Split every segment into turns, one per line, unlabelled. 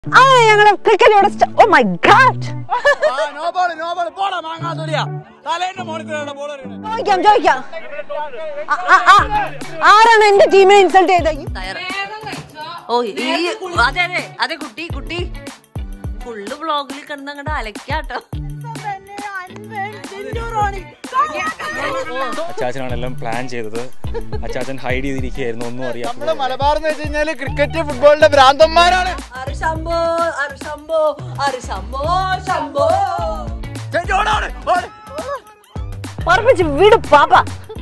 ആ ഞങ്ങളുടെ ക്രിക്കറ്റ് ഇവിടെ oh my god
no ball no ball പോടാ മാങ്ങാ തൊലിയാ തലേന്റെ മോളിൽ ബോൾ
ചോദിക്കാം ചോദിക്കാം ആ, ആ, ആ, ആരാണ് എന്റെ ടീമിനെ ഇൻസൾട്ട് ചെയ്തത്
ഓ ഈ അതെ അതെ അതെ കുട്ടി കുട്ടി ഫുള്ള് വ്ളോഗിൽ കിടന്നങ്ങടെ അലക്കാട്ടോ
അച്ചാച്ചനാണ് എല്ലാം പ്ലാൻ ചെയ്തത് അച്ചാച്ചൻ ഹൈഡ് ചെയ്തിരിക്കുകയായിരുന്നു ഒന്നും അറിയാം
നമ്മള് മലബാർ എന്ന് വെച്ച് കഴിഞ്ഞാല് ക്രിക്കറ്റ് ഫുട്ബോളിന്റെ ഭ്രാന്തന്മാരാണ്
ശംഭോ ശംഭോ ശംഭോ ശംഭോ
ചേച്ചി ഓട്, ഓട്, ഓട്.
പറപ്പിച്ച് വിട് പാപ്പ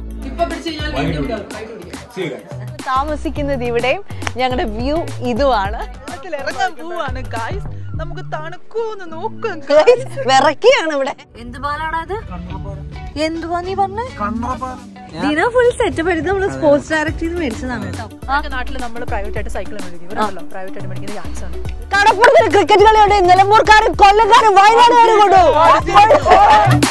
താമസിക്കുന്നത് ഇവിടെയും ഞങ്ങളുടെ വ്യൂ ഇതുമാണ്
ഇറങ്ങാൻ പോവാണ് ഗായ്സ് നമുക്ക് തണുക്കൂന്ന് നോക്കും
Guys, വിറയ്ക്കുകയാണ് ഇവിടെ
എന്ത് പാലാടാ ഇത് എന്തുവാ നീ പറഞ്ഞേ ദിന ഫുൾ സെറ്റപ്പ് എടുത്ത് നമ്മള് സ്പോർട്സ് ഡയറക്ടറിൽ മേടിച്ചതാണ് കേട്ടോ
നാട്ടിൽ നമ്മൾ പ്രൈവറ്റ് ആയിട്ട് സൈക്കിൾ മേടിക്കും ഇവിടെ ഉണ്ടല്ലോ പ്രൈവറ്റ് ആയിട്ട് മേടിക്കുന്ന ചാൻസ് ആണ്
കടപ്പുറത്തിന് ക്രിക്കറ്റ് കളിയുണ്ട് നിലമ്പൂർക്കാരും കൊല്ലക്കാരും വയനാടുകാരും കൊണ്ടു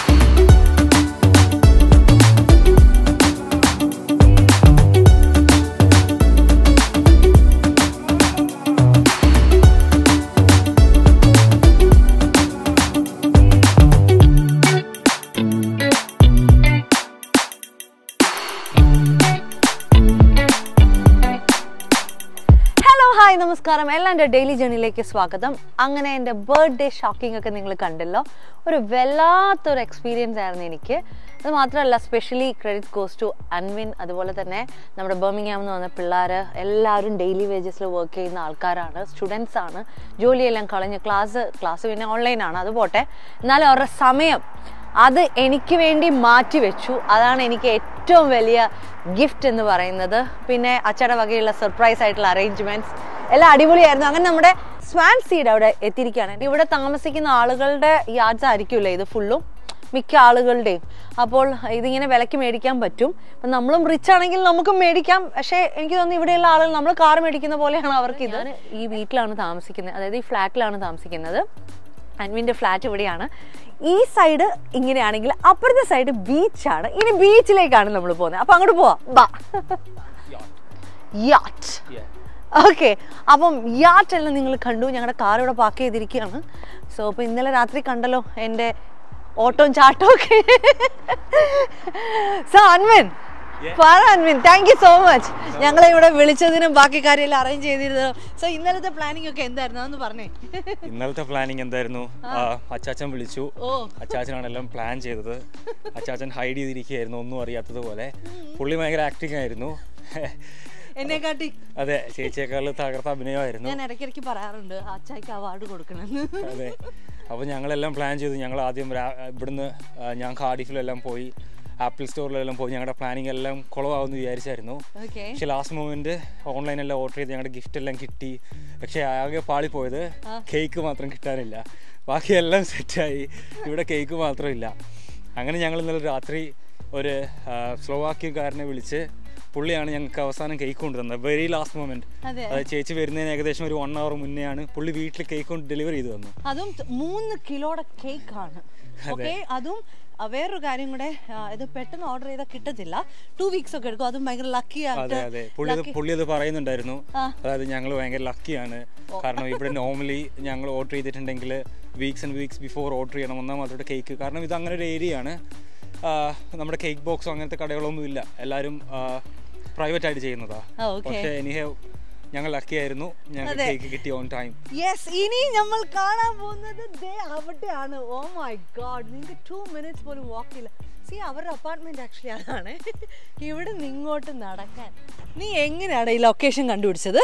ഹലോ ഹായ് നമസ്കാരം എല്ലാം എൻ്റെ ഡെയിലി ജേണിയിലേക്ക് സ്വാഗതം അങ്ങനെ എൻ്റെ ബർത്ത്ഡേ ഷോക്കിംഗ് ഒക്കെ നിങ്ങൾ കണ്ടല്ലോ ഒരു വല്ലാത്തൊരു എക്സ്പീരിയൻസ് ആയിരുന്നു എനിക്ക് അത് മാത്രമല്ല specially credit goes to Anwin അതുപോലെ തന്നെ നമ്മുടെ ബർമിംഗ്ഹാം എന്ന് വന്ന പിള്ളേർ എല്ലാവരും ഡെയിലി വേജസിൽ വർക്ക് ചെയ്യുന്ന ആൾക്കാരാണ് സ്റ്റുഡൻസ് ആണ് ജോലിയെല്ലാം കളഞ്ഞ് ക്ലാസ് ക്ലാസ് പിന്നെ ഓൺലൈനാണ് അത് പോട്ടെ എന്നാലും അവരുടെ സമയം അത് എനിക്ക് വേണ്ടി മാറ്റി വെച്ചു അതാണ് എനിക്ക് ഏറ്റവും വലിയ ഗിഫ്റ്റ് എന്ന് പറയുന്നത് പിന്നെ അച്ചട വകയുള്ള സർപ്രൈസ് ആയിട്ടുള്ള അറേഞ്ച്മെന്റ്സ് എല്ലാം അടിപൊളിയായിരുന്നു അങ്ങനെ നമ്മുടെ സ്വാൻ സീഡ് അവിടെ എത്തിയിരിക്കുകയാണ് ഇവിടെ താമസിക്കുന്ന ആളുകളുടെ യാർഡ്സ് ആയിരിക്കുമല്ലോ ഇത് ഫുള്ളും മിക്ക ആളുകളുടെയും അപ്പോൾ ഇതിങ്ങനെ വിലക്ക് മേടിക്കാൻ പറ്റും അപ്പം നമ്മളും റിച്ച് ആണെങ്കിൽ നമുക്കും മേടിക്കാം പക്ഷേ എനിക്ക് തോന്നുന്നു ഇവിടെയുള്ള ആളുകൾ നമ്മൾ കാർ മേടിക്കുന്ന പോലെയാണ് അവർക്ക് ഇത് ഈ വീട്ടിലാണ് താമസിക്കുന്നത് അതായത് ഈ ഫ്ലാറ്റിലാണ് താമസിക്കുന്നത് അൻവിന്റെ ഫ്ലാറ്റ് ഇവിടെയാണ് ഈ സൈഡ് ഇങ്ങനെയാണെങ്കിൽ അപ്പുറത്തെ സൈഡ് ബീച്ചാണ് ഇനി ബീച്ചിലേക്കാണ് നമ്മൾ പോകുന്നത് അപ്പൊ അങ്ങോട്ട് പോവാം ബാ യാട്ട് ഓക്കെ അപ്പം യാട്ട് എല്ലാം നിങ്ങൾ കണ്ടു ഞങ്ങളുടെ കാർ ഇവിടെ പാർക്ക് ചെയ്തിരിക്കുകയാണ് സോ അപ്പോൾ ഇന്നലെ രാത്രി കണ്ടല്ലോ എൻ്റെ ഓട്ടവും ചാട്ടവും ഒക്കെ സോ അൻവിൻ പറ Anwin thank you so much ഞങ്ങളെ ഇവിടെ വിളിച്ചതിനും ബാക്കി കാര്യമെല്ലാം അറേഞ്ച് ചെയ്തിരുന്നതും സോ ഇന്നലത്തെ പ്ലാനിങ് ഒക്കെ എന്തായിരുന്നു അതൊന്ന് പറഞ്ഞേ
ഇന്നലത്തെ പ്ലാനിങ് എന്തായിരുന്നു ആ, അച്ചാച്ചൻ വിളിച്ചു
ഓ.
അച്ചാച്ചനാണ് എല്ലാം പ്ലാൻ ചെയ്തത് അച്ചാച്ചൻ ഹൈഡ് ചെയ്തിരിക്കുകയായിരുന്നു ഒന്നും അറിയാത്തതുപോലെ പുള്ളി ഭയങ്കര ആക്ടിങ് ആയിരുന്നു
എന്നെ കാട്ടി
അതെ ചേച്ചിയേക്കാൾ തകർത്ത അഭിനയമായിരുന്നു
ഞാൻ ഇടയ്ക്കിടയ്ക്ക് പറയാറുണ്ട് അച്ചായിക്ക് അവാർഡ് കൊടുക്കണമെന്ന്
അതെ അപ്പോൾ ഞങ്ങളെല്ലാം പ്ലാൻ ചെയ്തു ഞങ്ങൾ ആദ്യം രാ- ഇവിടുന്ന് ആ, ഞാൻ കാർഡിഫിലെല്ലാം പോയി ആപ്പിൾ സ്റ്റോറിലെല്ലാം പോയി ഞങ്ങളുടെ പ്ലാനിങ് എല്ലാം കുളമാവുമെന്ന് വിചാരിച്ചായിരുന്നു
ഓക്കെ
പക്ഷെ ലാസ്റ്റ് മൊമെന്റ് ഓൺലൈനെല്ലാം ഓർഡർ ചെയ്ത് ഞങ്ങളുടെ ഗിഫ്റ്റ് എല്ലാം കിട്ടി പക്ഷെ ആകെ പാളിപ്പോയത് കേക്ക് മാത്രം കിട്ടാനില്ല ബാക്കിയെല്ലാം സെറ്റായി ഇവിടെ കേക്ക് മാത്രമില്ല അങ്ങനെ ഞങ്ങൾ ഇന്നലെ രാത്രി ഒരു സ്ലോവാക്യക്കാരനെ വിളിച്ച് പുള്ളിയാണ് ഞങ്ങൾക്ക് അവസാനം കേക്ക് കൊണ്ടുതന്നത് വെരി ലാസ്റ്റ് മൊമെന്റ്
അതെ.
അത് ചേച്ചി വരുന്നതിന് ഏകദേശം ഒരു വൺ അവർ മുന്നെയാണ് പുള്ളി വീട്ടിൽ കേക്ക് കൊണ്ട് ഡെലിവറി ചെയ്തു തന്നു
അതും ത- മൂന്ന് കിലോയുടെ കേക്ക് ആണ് ഓക്കെ അതും ആ, വേറൊരു കാര്യം കൂടെ ആ, ഇത് പെട്ടെന്ന് ഓർഡർ ചെയ്താൽ കിട്ടത്തില്ല ടു വീക്സ് ഒക്കെ എടുക്കും അതും ഭയങ്കര ലക്കി
അതെ അതെ പുള്ളി അത് പുള്ളി അത് പറയുന്നുണ്ടായിരുന്നു അതായത് ഞങ്ങൾ ഭയങ്കര ലക്കിയാണ് കാരണം ഇവിടെ നോർമലി ഞങ്ങൾ ഓർഡർ ചെയ്തിട്ടുണ്ടെങ്കിൽ weeks and weeks before order ചെയ്യണം ഒന്നാം മാത്രം കേക്ക് കാരണം ഇത് അങ്ങനെ ഒരു ഏരിയ ആണ് ആ, നമ്മുടെ കേക്ക് ബോക്സോ അങ്ങനത്തെ കടകളൊന്നും ഇല്ല എല്ലാവരും പ്രൈവറ്റ് ആയിട്ട് ചെയ്യുന്നതാ
ആ, okay.
പക്ഷേ എനിഹേ ഞങ്ങൾ ലക്കി ആയിരുന്നു ഞങ്ങൾക്ക് കേക്ക് കിട്ടി ഓൺ ടൈം
യെസ് ഇനി നമ്മൾ കാണാൻ പോകുന്നത് ദേ അവിടെയാണ് ഓ മൈ ഗോഡ് നിങ്ങൾക്ക് ടു മിനിറ്റ്സ് പോലും വാക്ക് ഇല്ല സി അവരുടെ അപ്പാർട്ട്മെന്റ് ആക്ച്വലി അതാണ് ഇവിടെ നിന്ന് ഇങ്ങോട്ട് നടക്കാൻ നീ എങ്ങനെയാണ് ഈ ലൊക്കേഷൻ കണ്ടുപിടിച്ചത്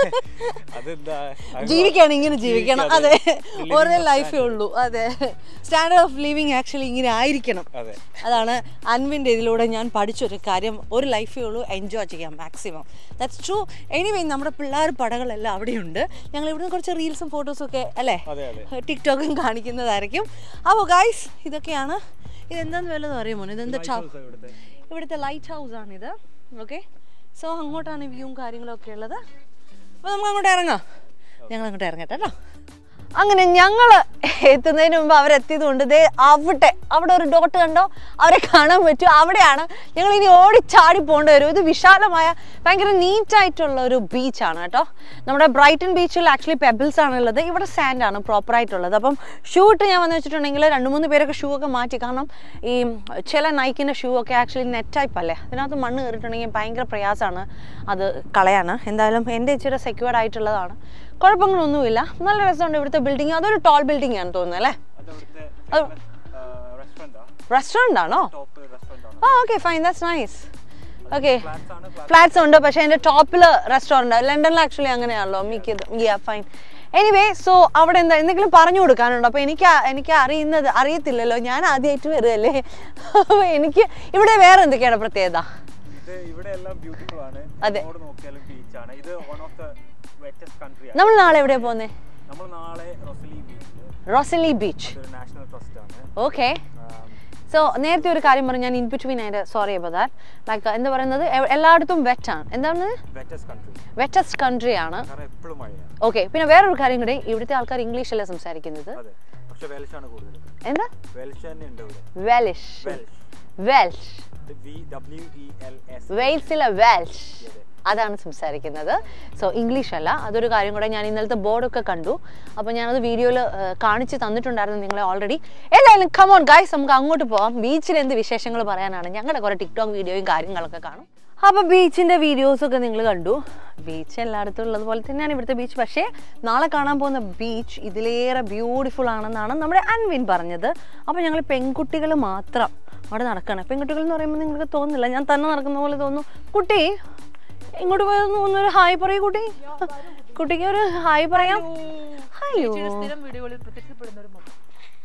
അതെന്താ
ജീവിക്കണം ഇങ്ങനെ ജീവിക്കണം
അതെ.
അതെ
Living
ഒരേ
of
ലൈഫേ ഉള്ളൂ അതെ സ്റ്റാൻഡേർഡ് ഓഫ് ലിവിങ് ആക്ച്വലി ഇങ്ങനെ ആയിരിക്കണം
അതെ
അതാണ് അൻവിൻ്റെ ഇതിലൂടെ ഞാൻ പഠിച്ചൊരു കാര്യം ഒരു ലൈഫേ ഉള്ളൂ എൻജോയ് ചെയ്യാം മാക്സിമം ദാറ്റ്സ് ട്രൂ എനിവേ നമ്മുടെ പിള്ളേർ പടകളെല്ലാം അവിടെയുണ്ട് ഞങ്ങൾ ഇവിടുന്ന് കുറച്ച് റീൽസും ഫോട്ടോസും ഒക്കെ അല്ലേ
അതെ അതെ
ടിക്ടോക്കും കാണിക്കുന്നതായിരിക്കും അപ്പോൾ ഗായ്സ് ഇതൊക്കെയാണ് ഇതെന്താന്ന് വല്ലതും അറിയുമോ ഇതെന്താ ചാ
ഇവിടുത്തെ
ഇവിടുത്തെ ലൈറ്റ് ഹൗസ് ആണിത് ഓക്കെ സോ അങ്ങോട്ടാണ് വ്യൂവും കാര്യങ്ങളും ഒക്കെ ഉള്ളത് അപ്പോൾ നമുക്ക് അങ്ങോട്ട് ഇറങ്ങാം ഞങ്ങൾ അങ്ങോട്ട് ഇറങ്ങട്ടെ കേട്ടോ അങ്ങനെ ഞങ്ങൾ എത്തുന്നതിന് മുമ്പ് അവരെത്തിയത് കൊണ്ട് ദേ അവിടെ അവിടെ ഒരു ഡോട്ട് കണ്ടോ അവരെ കാണാൻ പറ്റും അവിടെയാണ് ഞങ്ങൾ ഇനി ഓടിച്ചാടി പോകേണ്ടി വരും ഇത് വിശാലമായ ഭയങ്കര നീറ്റായിട്ടുള്ള ഒരു ബീച്ചാണ് കേട്ടോ നമ്മുടെ ബ്രൈറ്റൺ ബീച്ചിൽ ആക്ച്വലി പെബിൾസ് ആണുള്ളത് ഇവിടെ സാൻഡ് ആണ് പ്രോപ്പർ ആയിട്ടുള്ളത് അപ്പം ഷൂ ഇട്ട് ഞാൻ വന്നു വെച്ചിട്ടുണ്ടെങ്കിൽ രണ്ട് മൂന്ന് പേരൊക്കെ ഷൂ ഒക്കെ മാറ്റി കാരണം ഈ ചില നൈക്കിൻ്റെ ഷൂ ഒക്കെ ആക്ച്വലി നെറ്റ് ടൈപ്പ് അല്ലേ അതിനകത്ത് മണ്ണ് കയറിയിട്ടുണ്ടെങ്കിൽ ഭയങ്കര പ്രയാസമാണ് അത് കളയാൻ എന്തായാലും എൻ്റെ ഇച്ചിരി സെക്യൂർഡ് ആയിട്ടുള്ളതാണ് കുഴപ്പങ്ങളൊന്നുമില്ല നല്ല രസമുണ്ട് ഇവിടുത്തെ ബിൽഡിംഗ് അതൊരു ടോൾ ബിൽഡിംഗ് ആണ് തോന്നുന്നത് അല്ലേ അത് റെസ്റ്റോറൻ്റ് ആണോ ആ okay fine that's nice okay flats ഉണ്ട് പക്ഷേ അതിൻ്റെ ടോപ്പിൽ റെസ്റ്റോറൻറ്റ് ലണ്ടനിൽ ആക്ച്വലി അങ്ങനെയാണല്ലോ മിക്കത് യാ ഫൈൻ എനിവേ സോ അവിടെ എന്താ എന്തെങ്കിലും പറഞ്ഞു കൊടുക്കാനുണ്ടോ അപ്പോൾ എനിക്ക് ആ- എനിക്ക് അറിയുന്നത് അറിയത്തില്ലല്ലോ ഞാൻ ആദ്യമായിട്ട് വരികയല്ലേ അപ്പോൾ എനിക്ക് ഇവിടെ വേറെ എന്തൊക്കെയാണ് പ്രത്യേകത
ഇത് ഇവിടെ എല്ലാം ബ്യൂട്ടിഫുൾ ആണ്
അതെ.
എങ്ങോട്ട് നോക്കിയാലും ബീച്ചാണ് ഇത് one of the wettest country ആണ്
നമ്മൾ നാളെ എവിടെയാണ് പോകുന്നത്
നമ്മൾ നാളെ റൊസലി ബീച്ച്
റോസലി ബീച്ച്
ഇതൊരു നാഷണൽ ട്രസ്റ്റ് ആണ്
ഓക്കെ സോ നേരത്തെ ഒരു കാര്യം പറഞ്ഞു ഞാൻ ഇൻ ബിറ്റ്വീൻ അതിൻ്റെ സോറി അബൌ ദാറ്റ് ലൈക്ക് എന്താ പറയുന്നത് എ- എല്ലായിടത്തും വെറ്റാണ് എന്താണ്
വെറ്റസ്റ്റ് കൺട്രി
വെറ്റസ്റ്റ് കൺട്രി ആണ്
കാരണം എപ്പോഴും മഴയാണ്
ഓക്കെ പിന്നെ വേറൊരു കാര്യം കൂടി ഇവിടുത്തെ ആൾക്കാർ ഇംഗ്ലീഷല്ല സംസാരിക്കുന്നത്
അതെ പക്ഷെ വെൽഷ് ആണ് കൂടുതൽ
എന്താ
വെൽഷ് തന്നെ ഉണ്ട് ഇവിടെ
Welsh
Welsh
Welsh
V W E L S
വെയിൽസിലെ വെൽഷ് അതാണ് സംസാരിക്കുന്നത് സോ ഇംഗ്ലീഷ് അല്ല അതൊരു കാര്യം കൂടെ ഞാൻ ഇന്നലത്തെ ബോർഡൊക്കെ കണ്ടു അപ്പോൾ ഞാനത് വീഡിയോയിൽ കാണിച്ച് തന്നിട്ടുണ്ടായിരുന്നു നിങ്ങളെ ഓൾറെഡി എല്ലാവരും കമോൺ ഗൈസ് നമുക്ക് അങ്ങോട്ട് പോവാം ബീച്ചിൽ എന്ത് വിശേഷങ്ങൾ പറയാനാണ് ഞങ്ങളുടെ കുറേ ടിക്ടോക്ക് വീഡിയോയും കാര്യങ്ങളൊക്കെ കാണും അപ്പോൾ ബീച്ചിൻ്റെ വീഡിയോസൊക്കെ നിങ്ങൾ കണ്ടു ബീച്ച് എല്ലായിടത്തും ഉള്ളതുപോലെ തന്നെയാണ് ഇവിടുത്തെ ബീച്ച് പക്ഷേ നാളെ കാണാൻ പോകുന്ന ബീച്ച് ഇതിലേറെ ബ്യൂട്ടിഫുൾ ആണെന്നാണ് നമ്മുടെ അൻവിൻ പറഞ്ഞത് അപ്പോൾ ഞങ്ങൾ പെൺകുട്ടികൾ മാത്രം അവിടെ നടക്കണം പെൺകുട്ടികൾ എന്ന് പറയുമ്പോൾ നിങ്ങൾക്ക് തോന്നുന്നില്ല ഞാൻ തന്നെ നടക്കുന്ന പോലെ തോന്നുന്നു കുട്ടി ഇങ്ങോട്ട് പോയി ഒന്ന് ഒരു ഹായ് പറയൂ കുട്ടി കുട്ടിക്ക് ഒരു ഹായ് പറയാം ഹലോ
സ്ഥിരം വീഡിയോകളിൽ പ്രത്യക്ഷപ്പെടുന്ന ഒരു മുഖം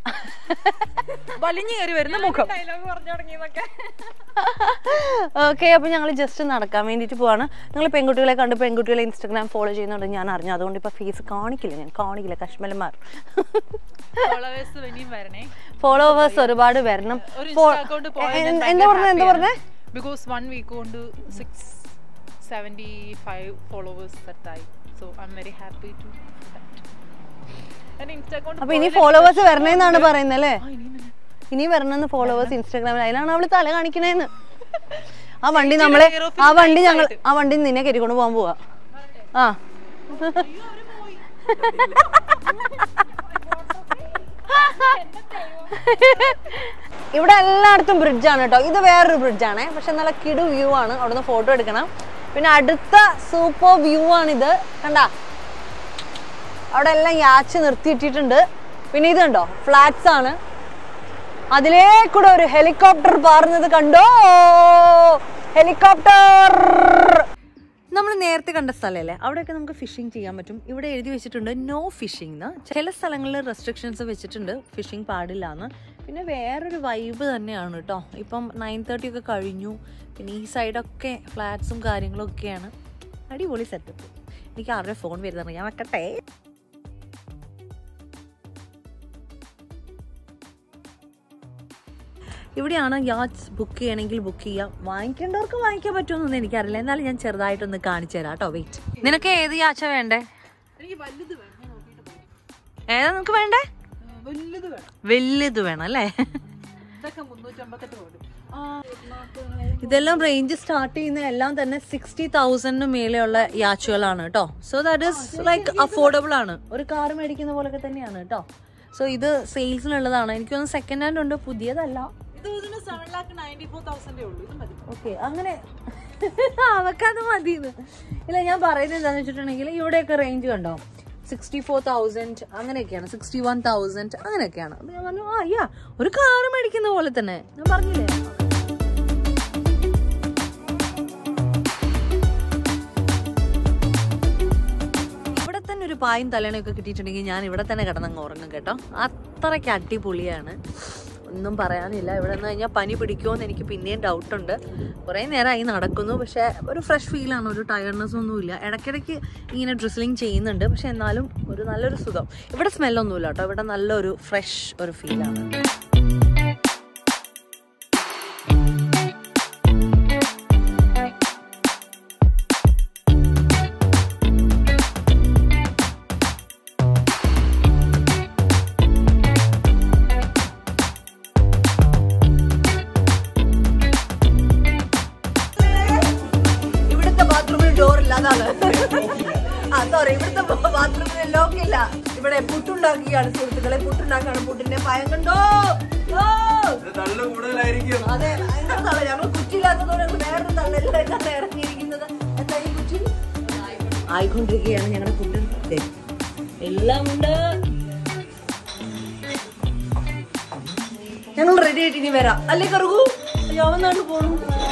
വലിഞ്ഞു കയറി വരുന്ന മുഖം ഡയലോഗ് പറഞ്ഞു തുടങ്ങിയതൊക്കെ
ഓക്കെ അപ്പോൾ ഞങ്ങൾ ജസ്റ്റ് നടക്കാൻ വേണ്ടിയിട്ട് പോവാണ് നിങ്ങൾ പെൺകുട്ടികളെ കണ്ട് പെൺകുട്ടികളെ ഇൻസ്റ്റാഗ്രാം ഫോളോ ചെയ്യുന്നുണ്ട് ഞാൻ അറിഞ്ഞു അതുകൊണ്ട് ഇപ്പോൾ ഫേസ് കാണിക്കില്ല ഞാൻ കാണിക്കില്ല കശ്മലന്മാർ
ഫോളോവേഴ്സ് ഇനിയും വരണേ
ഫോളോവേഴ്സ് ഒരുപാട് വരണം
ഒരു
ഫോ-
ഇൻസ്റ്റാ അക്കൗണ്ട്
എ- എ- എന്താ പറഞ്ഞത് എന്താ പറഞ്ഞത്
ബിക്കോസ് വൺ വീക്ക് കൊണ്ട് സിക്സ് സെവൻറ്റി ഫൈവ് ഫോളോവേഴ്സ് സെറ്റായി so I am very happy to എൻ്റെ ഇൻസ്റ്റാ അക്കൗണ്ട്
അപ്പൊ ഇനി ഫോളോവേഴ്സ് വരണേന്നാണ് പറയുന്നത് അല്ലേ ഇനി വരണമെന്ന് ഫോളോവേഴ്സ് ഇൻസ്റ്റാഗ്രാമിൽ അതിലാണ് അവള് തല കാണിക്കണേന്ന് ആ വണ്ടി നമ്മളെ ആ വണ്ടി ഞങ്ങൾ ആ വണ്ടി നിന്നെ കയറ്റിക്കൊണ്ട് പോകാൻ പോവാ ആ ഇവിടെ എല്ലായിടത്തും ബ്രിഡ്ജാണ് കേട്ടോ ഇത് വേറൊരു ബ്രിഡ്ജാണ് പക്ഷെ നല്ല കിടു വ്യൂ ആണ് അവിടുന്ന് ഫോട്ടോ എടുക്കണം പിന്നെ അടുത്ത സൂപ്പർ വ്യൂ ആണിത് കണ്ടാ അവിടെ എല്ലാം യാച്ച് നിർത്തിയിട്ടിട്ടുണ്ട് പിന്നെ ഇത് കണ്ടോ ഫ്ലാറ്റ്സ് ആണ് അതിലേ കൂടെ ഒരു ഹെലികോപ്റ്റർ പാറുന്നത് കണ്ടോ ഹെലികോപ്റ്റർ നമ്മൾ നേരത്തെ കണ്ട സ്ഥലമല്ലേ അവിടെയൊക്കെ നമുക്ക് ഫിഷിംഗ് ചെയ്യാൻ പറ്റും ഇവിടെ എഴുതി വെച്ചിട്ടുണ്ട് നോ ഫിഷിംഗ് എന്ന് ചില സ്ഥലങ്ങളിൽ റെസ്ട്രിക്ഷൻസ് വെച്ചിട്ടുണ്ട് ഫിഷിംഗ് പാടില്ല എന്ന് പിന്നെ വേറൊരു വൈബ് തന്നെയാണ് കേട്ടോ ഇപ്പം നയൻ തേർട്ടി ഒക്കെ കഴിഞ്ഞു പിന്നെ ഈ സൈഡൊക്കെ ഫ്ലാറ്റ്സും കാര്യങ്ങളും ഒക്കെയാണ് അടിപൊളി സെറ്റപ്പ് എനിക്ക് ആരുടെ ഫോൺ വരുന്നുണ്ട് ഞാൻ വെക്കട്ടെ ഇവിടെയാണ് യാച്ച് ബുക്ക് ചെയ്യണമെങ്കിൽ ബുക്ക് ചെയ്യാം വാങ്ങിക്കേണ്ടവർക്ക് വാങ്ങിക്കാൻ പറ്റുമെന്നൊന്നും എനിക്കറിയില്ല എന്നാലും ഞാൻ ചെറുതായിട്ടൊന്ന് കാണിച്ചു തരാം കേട്ടോ വെയിറ്റ് നിനക്ക് ഏത് യാച്ച വേണ്ടേ ഏതാ നിനക്ക് വേണ്ടേ
വലുത് വേണം
വലുത് വേണം അല്ലേ
ഇതൊക്കെ മുന്നൂറ്റമ്പത്തെട്ട് കോടി
ഇതെല്ലാം റേഞ്ച് സ്റ്റാർട്ട് ചെയ്യുന്ന എല്ലാം തന്നെ സിക്സ്റ്റി തൗസൻഡിന് മേലെയുള്ള യാച്ചുകളാണ് കേട്ടോ so that is like affordable ആണ് ഒരു കാർ മേടിക്കുന്ന പോലൊക്കെ തന്നെയാണ് കേട്ടോ സോ ഇത് സെയിൽസിനുള്ളതാണ് എനിക്കൊന്ന് സെക്കൻഡ് ഹാൻഡ് ഉണ്ട് പുതിയതല്ല
ഇത് ഇതിന് സെവൻ ലാക്ക് നയൻറ്റി ഫോർ തൗസൻഡേ ഉള്ളൂ ഇത് മതി
ഓക്കെ അങ്ങനെ അവക്കത് മതിന്ന് ഇല്ല ഞാൻ പറയുന്നത് എന്താന്ന് വെച്ചിട്ടുണ്ടെങ്കിൽ ഇവിടെയൊക്കെ റേഞ്ച് കണ്ടോ സിക്സ്റ്റി ഫോർ തൗസൻഡ് അങ്ങനെയൊക്കെയാണ് സിക്സ്റ്റി വൺ തൗസൻഡ് അങ്ങനെയൊക്കെയാണ് അപ്പൊ ഞാൻ പറഞ്ഞു ആ യാ ഒരു കാറ് മേടിക്കുന്ന പോലെ തന്നെ ഞാൻ പറഞ്ഞില്ലേ ഇവിടെ തന്നെ ഒരു പായും തലേണയൊക്കെ കിട്ടിയിട്ടുണ്ടെങ്കിൽ ഞാൻ ഇവിടെ തന്നെ കിടന്നങ്ങ് ഉറങ്ങും കേട്ടോ അത്രയ്ക്ക് അടിപൊളിയാണ് ഒന്നും പറയാനില്ല ഇവിടെ നിന്ന് കഴിഞ്ഞാൽ പനി പിടിക്കുമോ എന്ന് എനിക്ക് പിന്നെയും ഡൗട്ടുണ്ട് കുറേ നേരമായി നടക്കുന്നു പക്ഷേ ഒരു ഫ്രഷ് ഫീലാണ് ഒരു ടയർനെസ് ഒന്നുമില്ല ഇടയ്ക്കിടയ്ക്ക് ഇങ്ങനെ ഡ്രിസ്ലിംഗ് ചെയ്യുന്നുണ്ട് പക്ഷെ എന്നാലും ഒരു നല്ലൊരു സുഖം ഇവിടെ സ്മെല്ലൊന്നുമില്ല കേട്ടോ ഇവിടെ നല്ലൊരു ഫ്രഷ് ഒരു ഫീലാണ്
ഇല്ല ഇവിടെ പുട്ടുണ്ടാക്കുകയാണ് സുഹൃത്തുക്കളെ പുട്ടുണ്ടാക്കുകയാണ് പുട്ടിന്റെ പായം കണ്ടോ ഓ! അതെ ഭയങ്കര തള്ള ഞങ്ങൾ കുറ്റിയില്ലാത്തതുകൊണ്ട് ഞങ്ങൾ വേറൊരു തള്ളലിലേക്കാണ് ഇറങ്ങിയിരിക്കുന്നത് എന്താ ഈ കുറ്റി ആയിക്കൊണ്ടിരിക്കുകയാണ് ഞങ്ങളുടെ പുട്ട് ദേ, എല്ലാം ഉണ്ട് ഞങ്ങൾ റെഡി ആയിട്ട് ഇനി വരാം അല്ലേ കറുകു യോവനാണ്ട് പോണു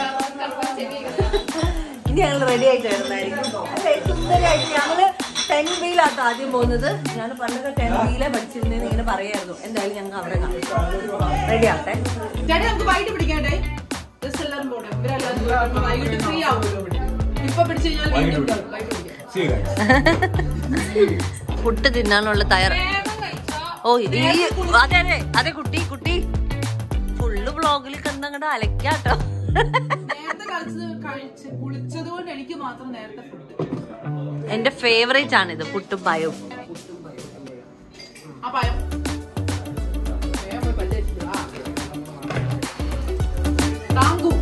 ഇനി ഞങ്ങൾ റെഡി ആയിട്ട് വരുന്നതായിരിക്കും അല്ലേ സുന്ദരമായിട്ട് ഞങ്ങള് ടെൻ വീലാട്ടോ ആദ്യം പോകുന്നത് ഞാൻ പണ്ടൊക്കെ ടെൻ വീലെ പഠിച്ചിരുന്നേന്ന് ഇങ്ങനെ പറയായിരുന്നു എന്തായാലും ഞങ്ങൾ അവിടെ റെഡി ആട്ടെ
ചേട്ടാ നമുക്ക് വൈകിട്ട് പിടിക്കാണ്ടേ ജസ്റ്റ് എല്ലാവരും പോട്ടെ ഇവരെല്ലാവരും പോയി. നമുക്ക് വൈകിട്ട് ഫ്രീ ആവുമല്ലോ ഇപ്പൊ പിടിച്ചു കഴിഞ്ഞാൽ വീണ്ടും ഉണ്ടാവും. വൈകിട്ട് പിടിക്കാം.
പുട്ട് തിന്നാനുള്ള തയ്യാറ ഓ ഈ അതെ അതെ അതെ കുട്ടി കുട്ടി ഫുള്ള് വ്ളോഗിൽ കണ്ടങ്ങടെ അലക്കാട്ടോ
നേരത്തെ കളിച്ചത് കഴിച്ച് കുളിച്ചത് കൊണ്ട് എനിക്ക് മാത്രം നേരത്തെ ഫുഡ്
എന്റെ ഫേവറേറ്റ് ആണ് ഇത് പുട്ടും പായവും
ആ പയം വേഗം പോയി പല്ല് തേച്ചിട്ട് വാ. താങ്കു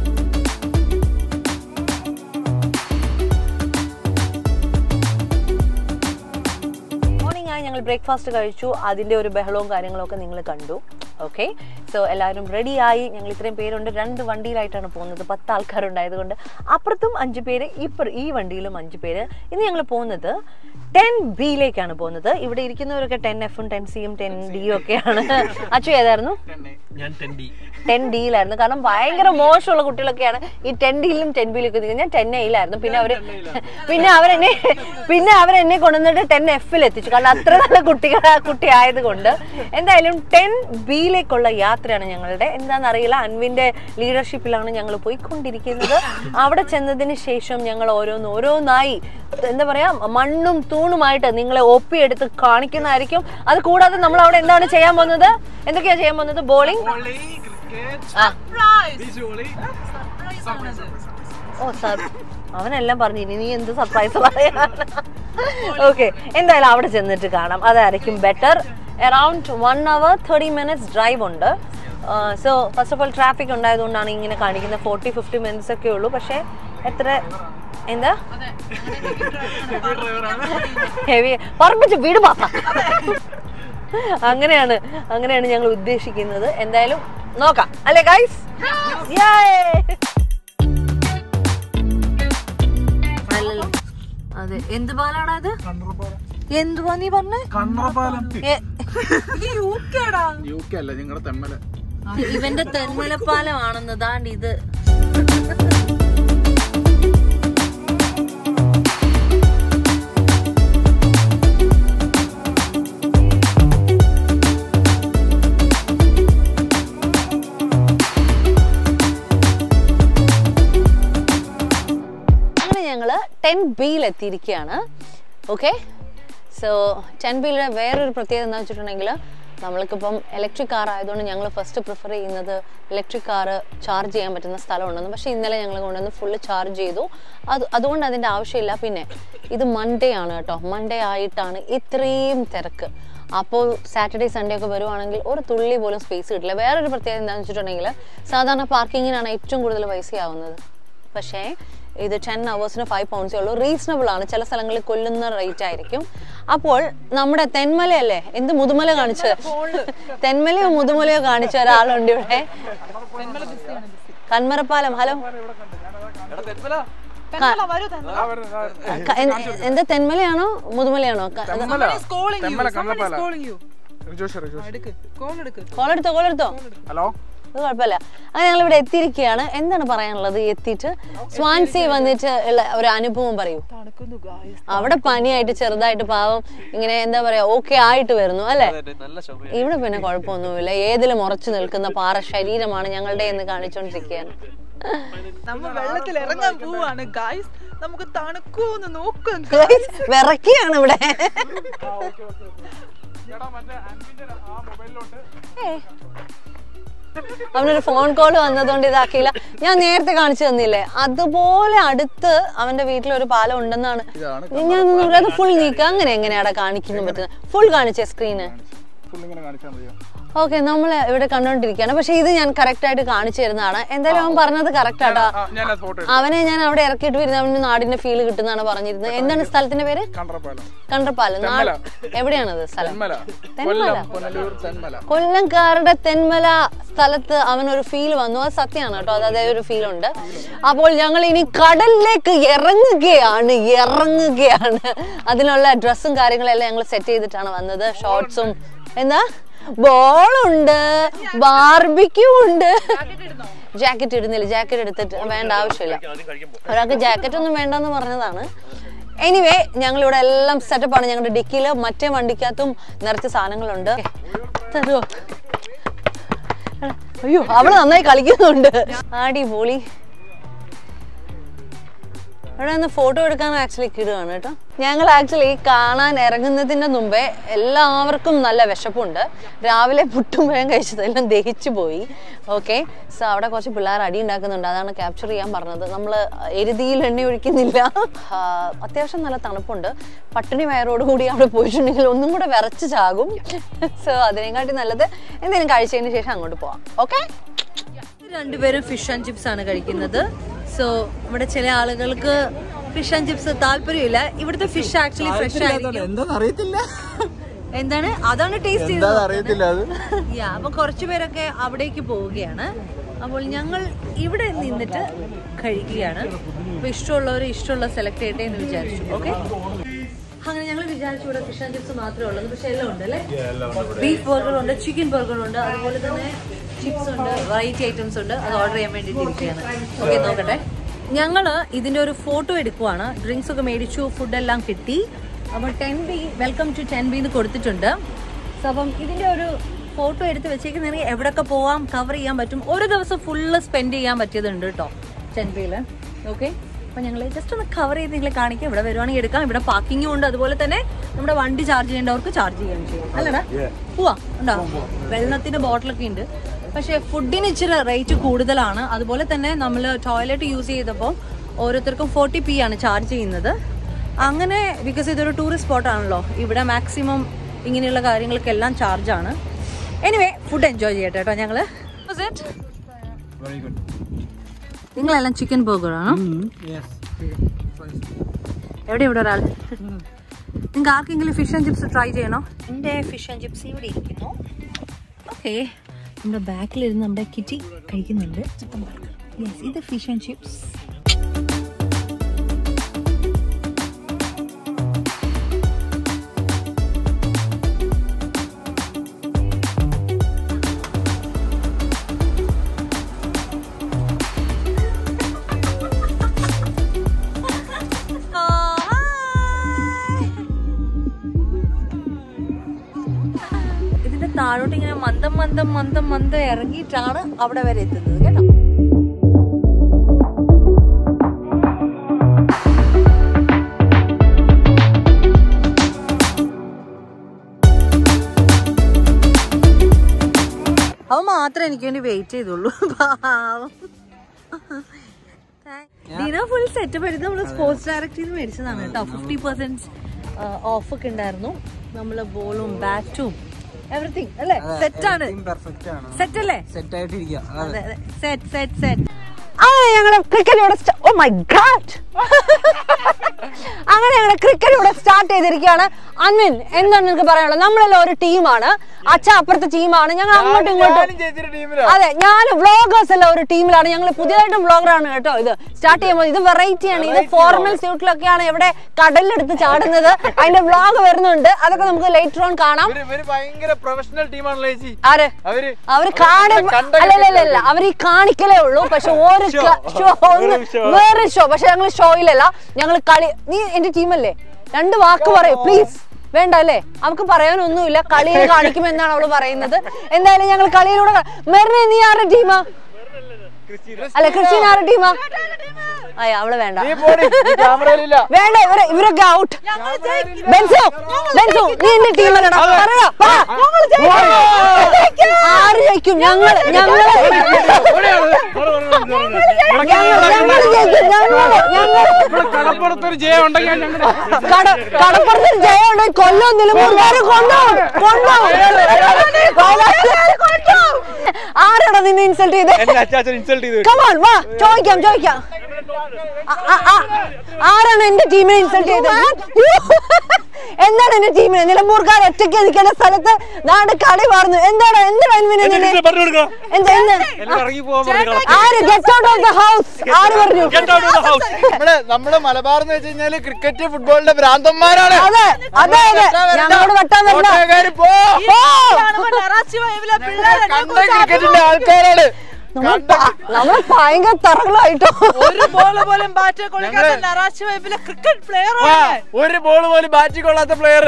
മോർണിംഗ് ആയി ഞങ്ങൾ ബ്രേക്ക്ഫാസ്റ്റ് കഴിച്ചു അതിൻ്റെ ഒരു ബഹളവും കാര്യങ്ങളും ഒക്കെ നിങ്ങൾ കണ്ടു ഓക്കെ സോ എല്ലാവരും റെഡിയായി ഞങ്ങൾ ഇത്രയും പേരുണ്ട് രണ്ട് വണ്ടിയിലായിട്ടാണ് പോകുന്നത് പത്ത് ആൾക്കാരുണ്ടായതുകൊണ്ട് അപ്പുറത്തും അഞ്ച് പേര് ഇപ്പുറ ഈ വണ്ടിയിലും അഞ്ച് പേര് ഇന്ന് ഞങ്ങൾ പോകുന്നത് ടെൻ ബിയിലേക്കാണ് പോകുന്നത് ഇവിടെ ഇരിക്കുന്നവരൊക്കെ ടെൻ എഫും ടെൻ സിയും ടെൻ ഡിയും ഒക്കെയാണ് അച്ചു ഏതായിരുന്നു
ഞാൻ ടെൻഡി
ടെൻ ഡിയിലായിരുന്നു കാരണം ഭയങ്കര മോശമുള്ള കുട്ടികളൊക്കെയാണ് ഈ ടെൻ ഡിയിലും ടെൻ ബിയിലും ഒക്കെ ഞാൻ ടെൻ എയിലായിരുന്നു പിന്നെ അവര് പിന്നെ അവരെന്നെ പിന്നെ അവരെന്നെ കൊണ്ടുവന്നിട്ട് ടെൻ എഫിൽ എത്തിച്ചു കാരണം അത്ര നല്ല കുട്ടികൾ കുട്ടി ആയതുകൊണ്ട് എന്തായാലും ടെൻ ബിയിലേക്കുള്ള യാത്രയാണ് ഞങ്ങളുടെ എന്താണെന്നറിയില്ല അൻവിന്റെ ലീഡർഷിപ്പിലാണ് ഞങ്ങൾ പോയിക്കൊണ്ടിരിക്കുന്നത് അവിടെ ചെന്നതിന് ശേഷം ഞങ്ങൾ ഓരോന്ന് ഓരോന്നായി എന്താ പറയാ മണ്ണും തൂണുമായിട്ട് നിങ്ങളെ ഒപ്പിയെടുത്ത് കാണിക്കുന്നതായിരിക്കും അത് കൂടാതെ നമ്മൾ അവിടെ എന്താണ് ചെയ്യാൻ പോകുന്നത് എന്തൊക്കെയാ ചെയ്യാൻ പോകുന്നത് ബോളിംഗ് ആ ഓ സർ അവനെല്ലാം പറഞ്ഞു ഇനി നീ എന്ത് സർപ്രൈസ് പറയാനാണ് ഓക്കെ എന്തായാലും അവിടെ ചെന്നിട്ട് കാണാം അതായിരിക്കും better around one hour thirty minutes drive ഉണ്ട് so first of all traffic ഉണ്ടായതുകൊണ്ടാണ് ഇങ്ങനെ കാണിക്കുന്നത് ഫോർട്ടി ഫിഫ്റ്റി മിനിറ്റ്സ് ഒക്കെ ഉള്ളൂ പക്ഷേ എത്ര എന്താ ഹെവി പറപ്പിച്ച് വീട് പാത്ത അങ്ങനെയാണ് അങ്ങനെയാണ് ഞങ്ങൾ ഉദ്ദേശിക്കുന്നത് എന്തായാലും നോക്കാം അല്ലേ ഗൈസ് അതെ എന്ത് പാലാടാ അത് എന്തുവാ നീ പറഞ്ഞേ
യു കെ അല്ല നിങ്ങളുടെ തെമ്മല
ഇവന്റെ തെന്മലപ്പാലമാണെന്ന് ദാണ്ട് ഇത്
അങ്ങനെ ഞങ്ങൾ ടെൻ ബിയിൽ എത്തിയിരിക്കുകയാണ് ഓക്കെ സോ ടെൻ ബിയിലെ വേറൊരു പ്രത്യേകത എന്താ വെച്ചിട്ടുണ്ടെങ്കിൽ നമ്മൾക്കിപ്പം ഇലക്ട്രിക് കാർ ആയതുകൊണ്ട് ഞങ്ങൾ ഫസ്റ്റ് പ്രിഫർ ചെയ്യുന്നത് ഇലക്ട്രിക് കാർ ചാർജ് ചെയ്യാൻ പറ്റുന്ന സ്ഥലമുണ്ടെന്ന് പക്ഷേ ഇന്നലെ ഞങ്ങൾ കൊണ്ടുവന്ന് ഫുള്ള് ചാർജ് ചെയ്തു അത് അതുകൊണ്ട് അതിൻ്റെ ആവശ്യമില്ല പിന്നെ ഇത് മൺഡേ ആണ് കേട്ടോ മൺഡേ ആയിട്ടാണ് ഇത്രയും തിരക്ക് അപ്പോൾ സാറ്റർഡേ സൺഡേ ഒക്കെ വരുവാണെങ്കിൽ ഒരു തുള്ളി പോലും സ്പേസ് കിട്ടില്ല വേറൊരു പ്രത്യേകത എന്താണെന്ന് വെച്ചിട്ടുണ്ടെങ്കിൽ സാധാരണ പാർക്കിങ്ങിനാണ് ഏറ്റവും കൂടുതൽ പൈസയാവുന്നത് പക്ഷേ ഇത് ടെൻ അവേഴ്സിന് ഫൈവ് പൗണ്ട്സേ ഉള്ളൂ റീസണബിൾ ആണ് ചില സ്ഥലങ്ങളിൽ കൊല്ലുന്ന റേറ്റ് ആയിരിക്കും അപ്പോൾ നമ്മുടെ തെന്മലയല്ലേ എന്ത് മുതുമല കാണിച്ചത് തെന്മലയോ മുതുമലയോ കാണിച്ച ഒരാളുണ്ട് ഇവിടെ കന്മരപ്പാലം ഹലോ ക- എന്ത്- എന്താ തെന്മലയാണോ മുതുമലയാണോ ക- കോളെടുത്തോ കോളെടുത്തോ
ഹലോ
അത് കുഴപ്പമില്ല അത് ഞങ്ങൾ ഇവിടെ എത്തിയിരിക്കുകയാണ് എന്താണ് പറയാനുള്ളത് എത്തിയിട്ട് സ്വാൻസി വന്നിട്ട് ഉള്ള ഒരു അനുഭവം പറയൂ അവിടെ പനിയായിട്ട് ചെറുതായിട്ട് പാവം ഇങ്ങനെ എന്താ പറയാ ഓക്കെ ആയിട്ട് വരുന്നു അല്ലെ ഇവിടെ പിന്നെ കുഴപ്പമൊന്നുമില്ല ഏതിലും ഉറച്ചു നിൽക്കുന്ന പാറ ശരീരമാണ് ഞങ്ങളുടെ എന്ന് കാണിച്ചോണ്ടിരിക്കുകയാണ്
നമ്മ വെള്ളത്തിൽ ഇറങ്ങാൻ പോവാണ് ഗായ്സ് നമുക്ക് തണുക്കൂന്ന് നോക്കാം
Guys, വിറയ്ക്കുകയാണ് ഇവിടെ ഏയ്. അവനൊരു ഫോൺ കോൾ വന്നതുകൊണ്ട് ഇതാക്കിയില്ല ഞാൻ നേരത്തെ കാണിച്ചു തന്നില്ലേ അതുപോലെ അടുത്ത് അവന്റെ വീട്ടിൽ ഒരു പാലം ഉണ്ടെന്നാണ് ഞാൻ അത് ഫുൾ നീക്കുക അങ്ങനെ എങ്ങനെയാടാ കാണിക്കുന്നു പറ്റുന്നത് ഫുൾ കാണിച്ചേ സ്ക്രീന്
പുള്ളി ഇങ്ങനെ കാണിച്ചാൽ മതിയോ
ഓക്കെ നമ്മൾ ഇവിടെ കണ്ടോണ്ടിരിക്കുകയാണ് പക്ഷെ ഇത് ഞാൻ കറക്റ്റ് ആയിട്ട് കാണിച്ചു തരുന്നതാണ് എന്തായാലും അവൻ പറഞ്ഞത് കറക്റ്റ് ആട്ടോ
ആ, ഞാൻ ആ ഫോട്ടോ
അവനെ ഞാൻ അവിടെ ഇറക്കിയിട്ട് വരുന്ന അവന് നാടിന്റെ ഫീൽ കിട്ടുന്നതാണ് പറഞ്ഞിരുന്നത് എന്താണ് സ്ഥലത്തിന്റെ പേര്
കണ്ടറപ്പാലം
കണ്ടപ്പാലം നാട് എവിടെയാണത് സ്ഥലം
തെന്മല
തെന്മല
കൊല്ലം പുനലൂർ തെന്മല
കൊല്ലംകാരുടെ തെന്മല സ്ഥലത്ത് അവനൊരു ഫീൽ വന്നു അത് സത്യമാണ് കേട്ടോ അത് അതേ ഒരു ഫീൽ ഉണ്ട് അപ്പോൾ ഞങ്ങൾ ഇനി കടലിലേക്ക് ഇറങ്ങുകയാണ് ഇറങ്ങുകയാണ് അതിനുള്ള ഡ്രസ്സും കാര്യങ്ങളെല്ലാം ഞങ്ങൾ സെറ്റ് ചെയ്തിട്ടാണ് വന്നത് ഷോർട്സും എന്താ ബോളുണ്ട് ബാർബിക്യൂ ഉണ്ട് ജാക്കറ്റ് ഇടുന്നില്ല ജാക്കറ്റ് എടുത്തിട്ട് വേണ്ട ആവശ്യമില്ല ഒരാൾക്ക് ജാക്കറ്റ് ഒന്നും വേണ്ടെന്ന് പറഞ്ഞതാണ് എനിവേ ഞങ്ങൾ ഇവിടെ എല്ലാം സെറ്റപ്പ് ആണ് ഞങ്ങളുടെ ഡിക്കിയിൽ മറ്റേ വണ്ടിക്കകത്തും നിറച്ച സാധനങ്ങളുണ്ട് തരുമോ അയ്യോ അവള് നന്നായി കളിക്കുന്നുണ്ട് അടിപൊളി ഇവിടെ നിന്ന് ഫോട്ടോ എടുക്കാൻ ആക്ച്വലി കിടുകയാണ് കേട്ടോ ഞങ്ങൾ ആക്ച്വലി കാണാൻ ഇറങ്ങുന്നതിന് മുമ്പേ എല്ലാവർക്കും നല്ല വിശപ്പുണ്ട് രാവിലെ പുട്ടും പഴം കഴിച്ചതെല്ലാം ദഹിച്ചു പോയി ഓക്കെ സോ അവിടെ കുറച്ച് പിള്ളേർ അടി ഉണ്ടാക്കുന്നുണ്ട് അതാണ് ക്യാപ്ചർ ചെയ്യാൻ പറഞ്ഞത് നമ്മൾ എരുതിയിൽ എണ്ണ ഒഴിക്കുന്നില്ല ആ, അത്യാവശ്യം നല്ല തണുപ്പുണ്ട് പട്ടിണി വയറോട് കൂടി അവിടെ പോയിട്ടുണ്ടെങ്കിൽ ഒന്നും കൂടെ വിറച്ച് ചാകും സോ അതിനെക്കാട്ടി നല്ലത് എന്തെങ്കിലും കഴിച്ചതിന് ശേഷം അങ്ങോട്ട് പോവാം ഓക്കെ രണ്ടുപേരും ഫിഷ് ആൻഡ് ചിപ്സ് ആണ് കഴിക്കുന്നത് സോ ഇവിടെ ചില ആളുകൾക്ക് ഫിഷ് ആൻഡ് ചിപ്സ് താല്പര്യമില്ല ഇവിടുത്തെ ഫിഷ് ആക്ച്വലി ഫ്രഷ് ആയിരിക്കും
എന്താന്ന് അറിയത്തില്ല
എന്താണ് അതാണ് ടേസ്റ്റ്
എന്താന്ന് അറിയത്തില്ല അത്
യാ അപ്പൊ കുറച്ചു പേരൊക്കെ അവിടേക്ക് പോവുകയാണ് അപ്പോൾ ഞങ്ങൾ ഇവിടെ നിന്നിട്ട് കഴിക്കുകയാണ് അപ്പൊ ഇഷ്ടമുള്ളവർ ഇഷ്ടമുള്ള സെലക്ട് ചെയ്യട്ടെ എന്ന് വിചാരിച്ചു ഓക്കെ അങ്ങനെ ഞങ്ങൾ വിചാരിച്ചു ഇവിടെ ഫിഷ് ആൻഡ് ചിപ്സ് മാത്രമേ ഉള്ളത് പക്ഷെ എല്ലാം ഉണ്ട് അല്ലേ ബീഫ് ബർഗർ ഉണ്ട് ചിക്കൻ ബർഗർ ഉണ്ട് അതുപോലെ തന്നെ ചിപ്സ് ഉണ്ട് വെറൈറ്റി ഐറ്റംസ് ഉണ്ട് അത് ഓർഡർ ചെയ്യാൻ വേണ്ടിയിട്ട് ഇരിക്കുകയാണ് ഓക്കെ നോക്കട്ടെ ഞങ്ങള് ഇതിന്റെ ഒരു ഫോട്ടോ എടുക്കുവാണ് ഡ്രിങ്ക്സ് ഒക്കെ മേടിച്ചു ഫുഡെല്ലാം കിട്ടി അപ്പോൾ ten B welcome to ten B എന്ന് കൊടുത്തിട്ടുണ്ട് സോ അപ്പം ഇതിന്റെ ഒരു ഫോട്ടോ എടുത്ത് വെച്ചേക്കുന്നെങ്കിൽ എവിടെയൊക്കെ പോവാം കവർ ചെയ്യാൻ പറ്റും ഒരു ദിവസം ഫുള്ള് സ്പെൻഡ് ചെയ്യാൻ പറ്റിയതുണ്ട് കേട്ടോ ടെൻ ബിയിൽ ഓക്കെ അപ്പൊ ഞങ്ങൾ ജസ്റ്റ് ഒന്ന് കവർ ചെയ്ത് നിങ്ങൾ കാണിക്കാം ഇവിടെ വരുവാണെങ്കിൽ എടുക്കാം ഇവിടെ പാർക്കിങ്ങും ഉണ്ട് അതുപോലെ തന്നെ നമ്മുടെ വണ്ടി ചാർജ് ചെയ്യേണ്ടവർക്ക് ചാർജ് ചെയ്യുകയും ചെയ്യും അല്ലടാ പോവാ ഉണ്ടോ വെള്ളത്തിന്റെ ബോട്ടിലൊക്കെ ഉണ്ട് പക്ഷെ ഫുഡിന് ഇച്ചിരി റേറ്റ് കൂടുതലാണ് അതുപോലെ തന്നെ നമ്മൾ ടോയ്ലറ്റ് യൂസ് ചെയ്തപ്പോൾ ഓരോരുത്തർക്കും ഫോർട്ടി പി ആണ് ചാർജ് ചെയ്യുന്നത് അങ്ങനെ ബിക്കോസ് ഇതൊരു ടൂറിസ്റ്റ് സ്പോട്ടാണല്ലോ ഇവിടെ മാക്സിമം ഇങ്ങനെയുള്ള കാര്യങ്ങൾക്കെല്ലാം ചാർജാണ് എനിവേ ഫുഡ് എൻജോയ് ചെയ്യട്ടെ കേട്ടോ ഞങ്ങള് നിങ്ങളെല്ലാം ചിക്കൻ ബർഗർ ആണോ എവിടെ ഇവിടെ ഒരാൾ നിങ്ങൾക്ക് ആർക്കെങ്കിലും ഫിഷ് ആൻഡ് ചിപ്സ് ട്രൈ ചെയ്യണോ എൻ്റെ ഫിഷ് ആൻഡ് ചിപ്സ് ഇവിടെ ഇരിക്കുന്നു ഓക്കെ നമ്മുടെ ബാക്കിലിരുന്ന് നമ്മുടെ കിറ്റി കഴിക്കുന്നുണ്ട് ചിക്കൻ ബർഗർ യെസ് ഇത് ഫിഷ് ആൻഡ് ചിപ്സ് ഇതിന്റെ താഴോട്ട് ഇങ്ങനെ മന്ദം മന്ദം മന്ദം മന്ദം ഇറങ്ങിയിട്ടാണ് അവിടെ വരെ എത്തുന്നത് കേട്ടോ അവൻ മാത്രമേ എനിക്ക് വേണ്ടി വെയിറ്റ് ചെയ്തുള്ളൂ പാവം ഡിനർ ഫുൾ സെറ്റപ്പ് എടുത്ത് നമ്മൾ സ്പോർട്സ് ഡയറക്ടറിൽ നിന്ന് മേടിച്ചതാണ് കേട്ടോ ഫിഫ്റ്റി പെർസെന്റ് ഓഫ് ഒക്കെ ഉണ്ടായിരുന്നു നമ്മള് ബോളും ബാറ്റും എവറിത്തിങ് അല്ലേ സെറ്റ് ആണ്
പെർഫെക്റ്റ് ആണ്
സെറ്റ് അല്ലേ
സെറ്റ് ആയിട്ടിരിക്കുക
അതെ അതെ സെറ്റ് സെറ്റ് സെറ്റ് അങ്ങനെ ഞങ്ങളുടെ ക്രിക്കറ്റ് ഇവിടെ ഓ മൈ ഗാഡ് അങ്ങനെ ഞങ്ങളുടെ ക്രിക്കറ്റ് ഇവിടെ സ്റ്റാർട്ട് ചെയ്തിരിക്കുകയാണ് അൻവിൻ എന്താണ് നിനക്ക് പറയാനുള്ളത് നമ്മളെല്ലാം ഒരു ടീമാണ് അച്ഛ അപ്പുറത്തെ ടീമാണ് ഞങ്ങൾ അങ്ങോട്ടും ഇങ്ങോട്ടും
ചേച്ചിയുടെ ടീമിലാ
അതെ ഞാൻ വ്ളോഗേഴ്സ് എല്ലാം ഒരു ടീമിലാണ് ഞങ്ങൾ പുതിയതായിട്ടും വ്ളോഗറാണ് കേട്ടോ ഇത് സ്റ്റാർട്ട് ചെയ്യുമ്പോൾ ഇത് വെറൈറ്റി ആണ് ഇത് ഫോർമൽ സ്യൂട്ടിലൊക്കെയാണ് ഇവിടെ കടലിലെടുത്ത് ചാടുന്നത് അതിന്റെ വ്ളോഗ് വരുന്നുണ്ട് അതൊക്കെ നമുക്ക് ലേറ്റർ ഓൺ കാണാം
ഇവര് ഇവര് ഭയങ്കര പ്രൊഫഷണൽ ടീമാണല്ലോ ചേച്ചി
ആര്
അവര്
അവര് കാണി
കണ്ടൊക്കെ
അല്ലല്ല അവർ ഈ കാണിക്കലേ ഉള്ളൂ പക്ഷെ ഒരു ഷോ ഒന്ന് വേറെ ഷോ പക്ഷെ ഞങ്ങൾ ഷോയിലല്ല ഞങ്ങൾ കളി നീ എന്റെ ടീമല്ലേ രണ്ട് വാക്ക് പറയൂ പ്ലീസ് വേണ്ട അല്ലേ അവൾക്ക് പറയാനൊന്നുമില്ല കളിയിൽ കാണിക്കുമെന്നാണ് അവള് പറയുന്നത് എന്തായാലും ഞങ്ങൾ കളിയിലൂടെ കാ- മെറിനെ നീ ആരുടെ ടീമാ അല്ല ക്രിസ്റ്റീൻ ആരുടെ ടീമാ അയ്യ അവള് വേണ്ട
നീ പോടി ക്യാമറയിലില്ല
വേണ്ട ഇവരെ ഇവരൊക്കെ ഔട്ട് ബെൻസോ ബെൻസോ നീ എന്റെ ടീമിലടാ പറയടാ പറ. ആര് ജയിക്കും ഞങ്ങള് ഞങ്ങള് ഞങ്ങള് ഞങ്ങള് ജയിക്കും ഞങ്ങള് ഞങ്ങള്
കടപ്പുറത്തൊരു ജയം ഉണ്ടെങ്കിൽ ഞങ്ങളുടെ
കട കടപ്പുറത്ത് ജയമുണ്ട് കൊല്ലം നിലമ്പൂർക്കാര് കൊണ്ടുപോകും കൊണ്ടുപോകും ആരാടാ നിന്നെ ഇൻസൾട്ട് ചെയ്തേ
എന്റെ അച്ചാച്ചൻ ഇൻസൾട്ട് ചെയ്ത്
കമോൺ വാ ചോദിക്കാം ചോദിക്കാം ആ- ആ- ആ- ആരാണ് എന്റെ ടീമിനെ ഇൻസൾട്ട് ചെയ്തത് എന്താണ് എന്റെ ടീമിനെ നിലമ്പൂർക്കാർ ഒറ്റയ്ക്ക് നിൽക്കേണ്ട സ്ഥലത്ത് നാട് കളി മാറുന്നു എന്താണ് എന്താണ് അൻവിനെ നിന്നെ-
പറഞ്ഞു കൊടുക്കാം
എന്ത് എന്ത്
എല്ലാവരും ഇറങ്ങി പോകാൻ പറഞ്ഞു
ആര് get out of the house ആര് പറഞ്ഞു
നമ്മള് നമ്മള് മലബാർ എന്ന് വെച്ച് കഴിഞ്ഞാല് ക്രിക്കറ്റ് ഫുട്ബോളിന്റെ ഭ്രാന്തന്മാരാണ്
അതെ അതെ അതെ ഞങ്ങളോട് വെട്ടാൻ വരില്ല
കോട്ടയക്കാര് പോ കണ്ട ക്രിക്കറ്റിന്റെ ആൾക്കാരാണ്
നമ്മൾ പ- നമ്മൾ ഭയങ്കര തറകളായിട്ടോ
ഒരു ബോള് പോലും ബാറ്റ് കൊള്ളിക്കാത്ത നറാച്ച് വൈബിലെ ക്രിക്കറ്റ് പ്ലെയർ
ആ, ഒരു ബോൾ പോലും ബാറ്റ് കൊള്ളാത്ത പ്ലെയർ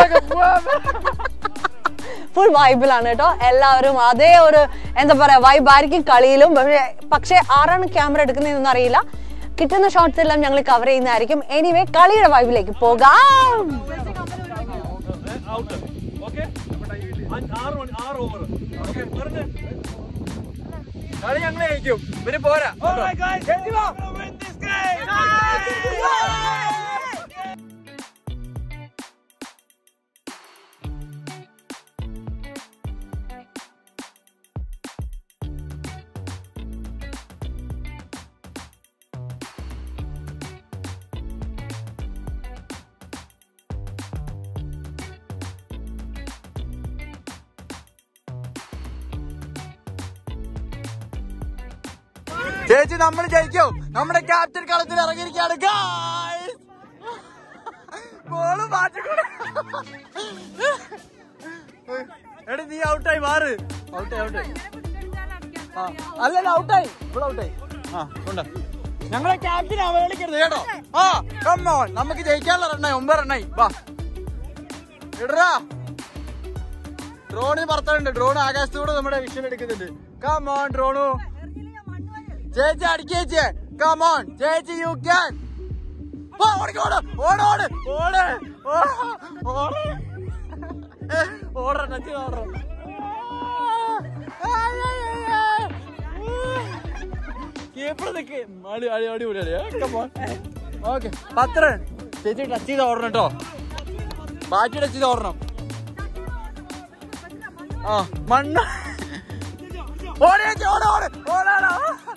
ഫുൾ വൈബിലാണ് കേട്ടോ എല്ലാവരും അതേ ഒരു എന്താ പറയാ വൈബ് ആയിരിക്കും കളിയിലും പക്ഷേ പക്ഷേ ആരാണ് ക്യാമറ എടുക്കുന്നതെന്നൊന്നും അറിയില്ല കിട്ടുന്ന ഷോട്ട്സ് എല്ലാം ഞങ്ങൾ കവർ ചെയ്യുന്നതായിരിക്കും എനിവേ കളിയുടെ വൈബിലേക്ക് പോകാം
കളി ഞങ്ങൾ ജയിക്കും ഇവര് പോരാ ചേച്ചി നമ്മൾ ജയിക്കും നമ്മുടെ ക്യാപ്റ്റൻ കളത്തിൽ ഇറങ്ങിയിരിക്കുകയാണ് guys. ബോള് മാറ്റിക്കൂടെ എടി നീ ഔട്ടായി മാറ് ഔട്ടായി ഔട്ടായി ആ അല്ലല്ല ഔട്ടായി ഇവിടെ ഔട്ടായി ആ ഉണ്ട് ഞങ്ങളെ ക്യാപ്റ്റൻ അവഹേളിക്കരുത് കേട്ടോ ആ കമ്മോൺ നമുക്ക് ജയിക്കാനുള്ള റണ്ണായി ഒമ്പത് റണ്ണായി വാ ഇടറാ ഡ്രോണിന് പറത്തുന്നുണ്ട് ഡ്രോൺ ആകാശത്തൂടെ നമ്മുടെ വിഷൻ എടുക്കുന്നുണ്ട് കമോൺ ഡ്രോണു ചേച്ചി അടിക്കേച്ചേ കമോൺ ചേച്ചി യു ക്യാൻ ഓടിക്കോട് ഓടോട് ഓട് ഓട് ഓടണം ചേച്ചി ഓടണം എപ്പോഴും നിക്ക് അടി അടി അടിപൊളിയാണ് കമോൺ ഓക്കെ പത്ത് റൺ ചേച്ചി ടച്ച് ചെയ്ത് ഓടണം കേട്ടോ ബാറ്റ് ടച്ച് ചെയ്ത് ഓടണം ആ മണ്ണ് ഓടി ചേച്ചി ഓട് ഓട് ഓടാടാ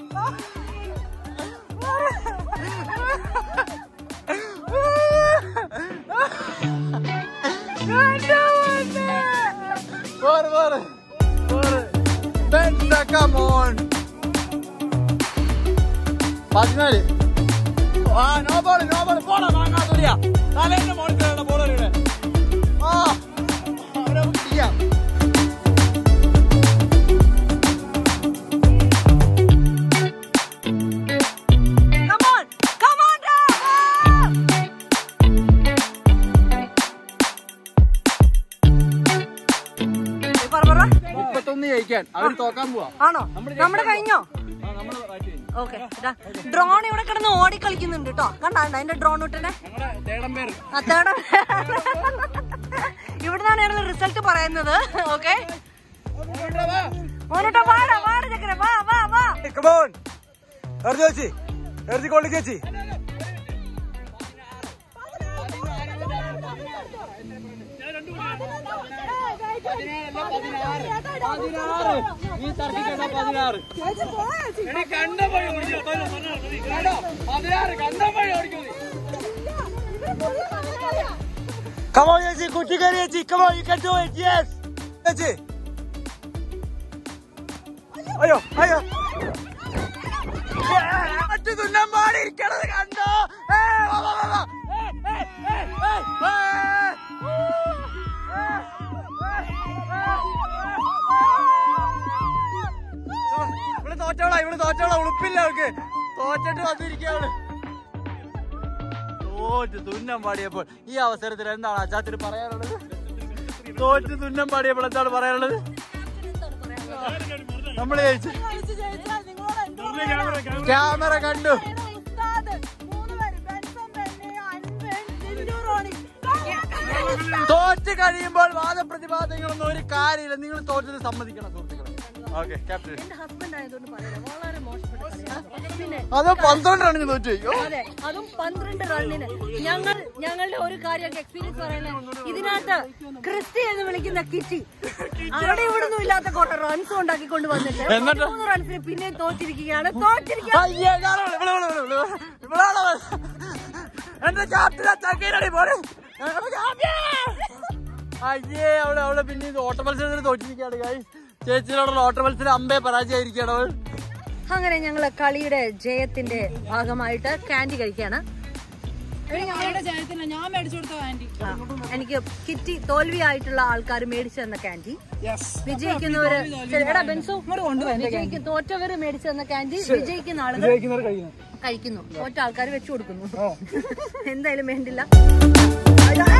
Bora, bora. Bora. Pensa, come on. പതിനാല് ആ നോ ബോൾ നോ ബോൾ പോടാ വാങ്ങാ തുരിയ തലേന്റെ മോളിലാണ് ബോൾ എറിയണേ ആ അവരെ നമുക്ക് ചെയ്യാം മുപ്പത്തൊന്ന് ജയിക്കാൻ അവർ തോക്കാൻ പോവാ
ആണോ നമ്മുടെ കഴിഞ്ഞോ
ആ, നമ്മള് ബാറ്റ് കഴിഞ്ഞു.
ഓക്കെ ഡ്രോൺ ഇവിടെ കിടന്ന് ഓടി കളിക്കുന്നുണ്ട് കേട്ടോ കണ്ടാ അതിന്റെ ഡ്രോൺ ഇട്ടനെ
ഞങ്ങളുടെ തേടം പേര്
അത്തേടെ ഇവിടുന്നാണ് ഞങ്ങൾ റിസൾട്ട് പറയുന്നത് ഓക്കെ മോനോട്ടോ വാടാ വാടാ ചക്കര വാ വാ വാ
കമോൺ എറിഞ്ഞു ചേച്ചി എറിഞ്ഞു കൊള്ളി ചേച്ചി കമോ ചേച്ചി കുറ്റിക്കറി ചേച്ചി come on you can do it yes ചേച്ചി അയ്യോ അയ്യോ മറ്റു തുന്നാൻ പാടിയിരിക്കണത് കണ്ടോ ഏ, വാ, വാ, വാ, വാ. ഏ, ഏ, ഏ, ഏ, ഏ. ഇവിടെ തോറ്റോളാ ഇവിടെ തോറ്റോളാ ഉളുപ്പില്ല അവൾക്ക് തോറ്റിട്ട് വന്നിരിക്കുകയാണ് തോറ്റ് തുന്നം പാടിയപ്പോൾ ഈ അവസരത്തിൽ എന്താണ് അച്ചാത്തിന് പറയാനുള്ളത് തോറ്റ് തുന്നം പാടിയപ്പോൾ എന്താണ് പറയാനുള്ളത് നമ്മൾ ജയിച്ചു ക്യാമറ കണ്ടു തോറ്റ് കഴിയുമ്പോൾ വാദപ്രതിവാദങ്ങളൊന്നും ഒരു കാര്യമില്ല നിങ്ങൾ തോറ്റത് സമ്മതിക്കണം സുഹൃത്തുക്കളെ ഓക്കെ ക്യാപ്റ്റൻ
ഹസ്ബൻഡ് ആയതുകൊണ്ട് പറയാം വളരെ മോശപ്പെട്ട കളിയാണ്. പിന്നെ
അത് പന്ത്രണ്ട് റണ്ണിന് തോറ്റു അയ്യോ
അതെ അതും പന്ത്രണ്ട് റണ്ണിന് ഞങ്ങൾ ഞങ്ങളുടെ ഒരു കാര്യം എക്സ്പീരിയൻസ് പറയുന്നത് ഇതിനകത്ത് ക്രിസ്റ്റി എന്ന് വിളിക്കുന്ന കിറ്റി അവിടെ ഇവിടെ ഒന്നും ഇല്ലാത്ത കുറെ റൺസ് ഉണ്ടാക്കിക്കൊണ്ട് വന്നിട്ട്
എന്നിട്ട്?
മൂന്ന് റൺസിന് പിന്നെ തോറ്റിരിക്കുകയാണ് തോറ്റിരിക്കുകയാണ്
അയ്യേ, ഞാനാണ്. ഇവിടെ, ഇവിടെ, ഇവിടെ, ഇവിടെ. ഇവിടാണ് അവൻ. എന്റെ ക്യാപ്റ്റൻ ചക്കയിലടി പോരെ എന്റെ ക്യാപ്റ്റൻ. അയ്യേ അവിടെ അവിടെ പിന്നെ ഇത് ഓട്ട മത്സരത്തിന് തോറ്റിരിക്കുകയാണ് guys. ചേച്ചിയോടുള്ള ഓട്ട മത്സരം അമ്പേ പരാജയമായിരിക്കുകയാണ് അവൾ
അങ്ങനെ ഞങ്ങള് കളിയുടെ ജയത്തിന്റെ ഭാഗമായിട്ട് കാൻഡി കഴിക്കാണ്
ഞാൻ മേടിച്ചു കൊടുത്ത ആന്റി
ആ, എനിക്ക് കിറ്റി തോൽവിയായിട്ടുള്ള ആൾക്കാർ മേടിച്ചു തന്ന കാൻഡി വിജയിക്കുന്നവര് ശരി, എടാ ബെൻസു വിജയിക്കും തോറ്റവര് മേടിച്ചു തന്ന കാൻഡി വിജയിക്കുന്ന ആളുകൾ കഴിക്കുന്നു തോറ്റ ആൾക്കാർ വെച്ചു കൊടുക്കുന്നു എന്തായാലും വേണ്ടില്ല അതാ,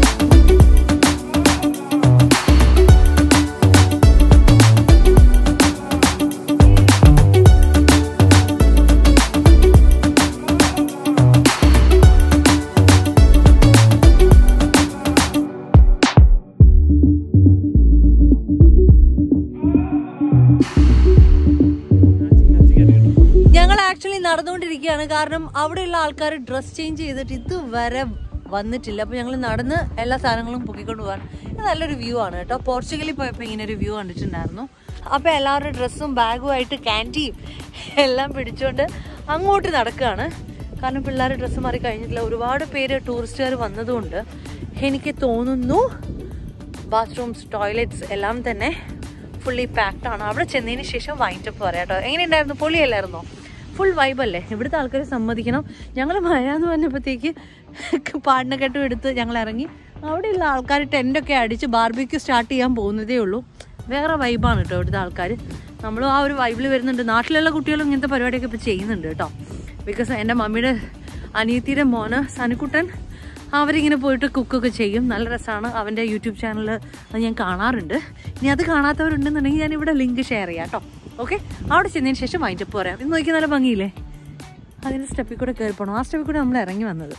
ഞങ്ങൾ ആക്ച്വലി നടന്നുകൊണ്ടിരിക്കുകയാണ് കാരണം അവിടെയുള്ള ആൾക്കാർ ഡ്രസ് ചേഞ്ച് ചെയ്തിട്ട് ഇതുവരെ വന്നിട്ടില്ല അപ്പൊ ഞങ്ങൾ നടന്ന് എല്ലാ സാധനങ്ങളും പൊക്കിക്കൊണ്ട് പോകാൻ ഇത് നല്ലൊരു വ്യൂ ആണ് കേട്ടോ പോർച്ചുഗലിൽ പോയപ്പോൾ ഇങ്ങനെ ഒരു വ്യൂ കണ്ടിട്ടുണ്ടായിരുന്നു അപ്പൊ എല്ലാവരുടെ ഡ്രസ്സും ബാഗും ആയിട്ട് ക്യാൻറ്റീൻ എല്ലാം പിടിച്ചുകൊണ്ട് അങ്ങോട്ട് നടക്കുകയാണ് കാരണം പിള്ളേർ ഡ്രസ്സ് മാറി കഴിഞ്ഞിട്ടില്ല ഒരുപാട് പേര് ടൂറിസ്റ്റുകാർ വന്നതുകൊണ്ട് എനിക്ക് തോന്നുന്നു ബാത്റൂംസ് ടോയ്ലറ്റ്സ് എല്ലാം തന്നെ ഫുള്ളി പാക്ഡ് ആണ് അവിടെ ചെന്നതിന് ശേഷം വൈൻഡപ്പ് പറയാം കേട്ടോ എങ്ങനെയുണ്ടായിരുന്നു പൊളിയല്ലായിരുന്നോ ഫുൾ വൈബല്ലേ ഇവിടുത്തെ ആൾക്കാർ സമ്മതിക്കണം ഞങ്ങൾ മഴ എന്ന് പറഞ്ഞപ്പോഴത്തേക്ക് പാടിനക്കെട്ടും എടുത്ത് ഞങ്ങൾ ഇറങ്ങി അവിടെയുള്ള ആൾക്കാർ ടെൻ്റൊക്കെ അടിച്ച് ബാർബിക്യൂ സ്റ്റാർട്ട് ചെയ്യാൻ പോകുന്നതേ ഉള്ളൂ വേറെ വൈബാണ് കേട്ടോ ഇവിടുത്തെ ആൾക്കാർ നമ്മളും ആ ഒരു വൈബിൽ വരുന്നുണ്ട് നാട്ടിലുള്ള കുട്ടികളും ഇങ്ങനത്തെ പരിപാടിയൊക്കെ ഇപ്പോൾ ചെയ്യുന്നുണ്ട് കേട്ടോ ബിക്കോസ് എൻ്റെ മമ്മിയുടെ അനിയത്തിയുടെ മോന് സനിക്കുട്ടൻ അവരിങ്ങനെ പോയിട്ട് കുക്കൊക്കെ ചെയ്യും നല്ല രസമാണ് അവൻ്റെ യൂട്യൂബ് ചാനൽ അത് ഞാൻ കാണാറുണ്ട് ഇനി അത് കാണാത്തവരുണ്ടെന്നുണ്ടെങ്കിൽ ഞാൻ ഇവിടെ ലിങ്ക് ഷെയർ ചെയ്യാം കേട്ടോ ഓക്കെ അവിടെ ചെന്നതിന് ശേഷം വൈൻഡപ്പ് പറയാം ഇത് നോക്കി നല്ല ഭംഗിയില്ലേ അതിൻ്റെ സ്റ്റെപ്പിൽ കൂടെ കയറി പോകണം ആ സ്റ്റെപ്പിൽ കൂടെ നമ്മൾ ഇറങ്ങി വന്നത്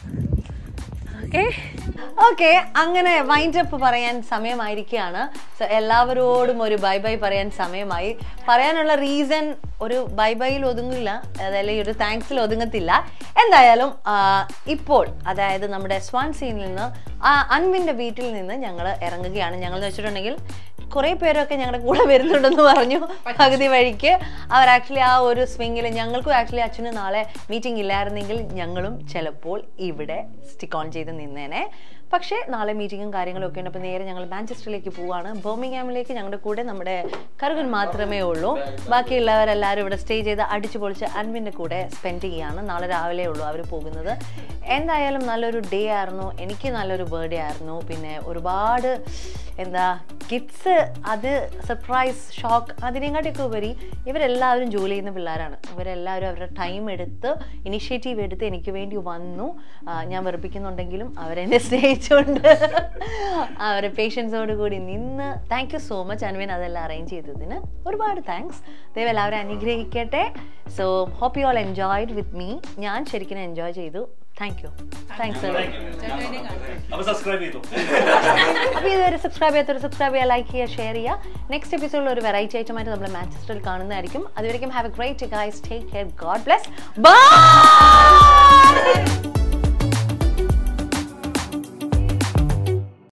ഓക്കെ
ഓക്കെ അങ്ങനെ വൈൻഡ് അപ്പ് പറയാൻ സമയമായിരിക്കുകയാണ് So, എല്ലാവരോടും ഒരു ബൈ ബൈ പറയാൻ സമയമായി പറയാനുള്ള റീസൺ ഒരു ബൈ ബൈയിൽ ഒതുങ്ങില്ല അതായത് ഒരു താങ്ക്സിൽ ഒതുങ്ങത്തില്ല എന്തായാലും ആ, ഇപ്പോൾ അതായത് നമ്മുടെ സ്വാൻസിയിൽ നിന്ന് ആ അൻവിന്റെ വീട്ടിൽ നിന്ന് ഞങ്ങൾ ഇറങ്ങുകയാണ് ഞങ്ങൾ എന്ന് വെച്ചിട്ടുണ്ടെങ്കിൽ കുറെ പേരൊക്കെ ഞങ്ങളുടെ കൂടെ വരുന്നുണ്ടെന്ന് പറഞ്ഞു പകുതി വഴിക്ക് അവർ ആക്ച്വലി ആ ഒരു സ്വിങ്ങിൽ ഞങ്ങൾക്കും ആക്ച്വലി അച്ഛന് നാളെ മീറ്റിംഗ് ഇല്ലായിരുന്നെങ്കിൽ ഞങ്ങളും ചിലപ്പോൾ ഇവിടെ സ്റ്റിക്ക് ഓൺ ചെയ്ത് നിന്നേനെ പക്ഷേ നാളെ മീറ്റിങ്ങും കാര്യങ്ങളും ഒക്കെ ഉണ്ട് അപ്പോൾ നേരെ ഞങ്ങൾ മാഞ്ചസ്റ്ററിലേക്ക് പോവാണ് ബോമിംഗ്ഹാമിലേക്ക് ഞങ്ങളുടെ കൂടെ നമ്മുടെ കറുകൻ മാത്രമേ ഉള്ളൂ ബാക്കിയുള്ളവരെല്ലാവരും ഇവിടെ സ്റ്റേ ചെയ്ത് അടിച്ചു പൊളിച്ച് അൻവിൻ്റെ കൂടെ സ്പെൻഡ് ചെയ്യാണ് നാളെ രാവിലെ ഉള്ളൂ അവർ പോകുന്നത് എന്തായാലും നല്ലൊരു ഡേ ആയിരുന്നു എനിക്ക് നല്ലൊരു ബർത്ത്ഡേ ആയിരുന്നു പിന്നെ ഒരുപാട് എന്താ കിഡ്സ് അത് സർപ്രൈസ് ഷോക്ക് അതിനെക്കാട്ടിയൊക്കെ ഉപരി ഇവരെല്ലാവരും ജോലി ചെയ്യുന്ന പിള്ളേരാണ് ഇവരെല്ലാവരും അവരുടെ ടൈം എടുത്ത് ഇനിഷ്യേറ്റീവ് എടുത്ത് എനിക്ക് വേണ്ടി വന്നു ആ, ഞാൻ വെറുപ്പിക്കുന്നുണ്ടെങ്കിലും അവരെന്നെ സ്നേഹിച്ചുകൊണ്ട് അവരെ പേഷ്യൻസോട് കൂടി നിന്ന് thank you so much Anuvin അതെല്ലാം അറേഞ്ച് ചെയ്തതിന് ഒരുപാട് താങ്ക്സ് ദൈവം എല്ലാവരും അനുഗ്രഹിക്കട്ടെ so hope you all enjoyed with me ഞാൻ ശരിക്കും എൻജോയ് ചെയ്തു താങ്ക് യു താങ്ക്സ്
അപ്പൊ സബ്സ്ക്രൈബ് ചെയ്തു
അപ്പോൾ ഇതുവരെ സബ്സ്ക്രൈബ് ചെയ്യാത്തൊരു സബ്സ്ക്രൈബ് ചെയ്യുക ലൈക്ക് ചെയ്യുക ഷെയർ ചെയ്യുക നെക്സ്റ്റ് എപ്പിസോഡിൽ ഒരു വെറൈറ്റി ഐറ്റമായിട്ട് നമ്മൾ മാഞ്ചസ്റ്ററിൽ കാണുന്നതായിരിക്കും അതുവരെയും have a great guys take care god bless by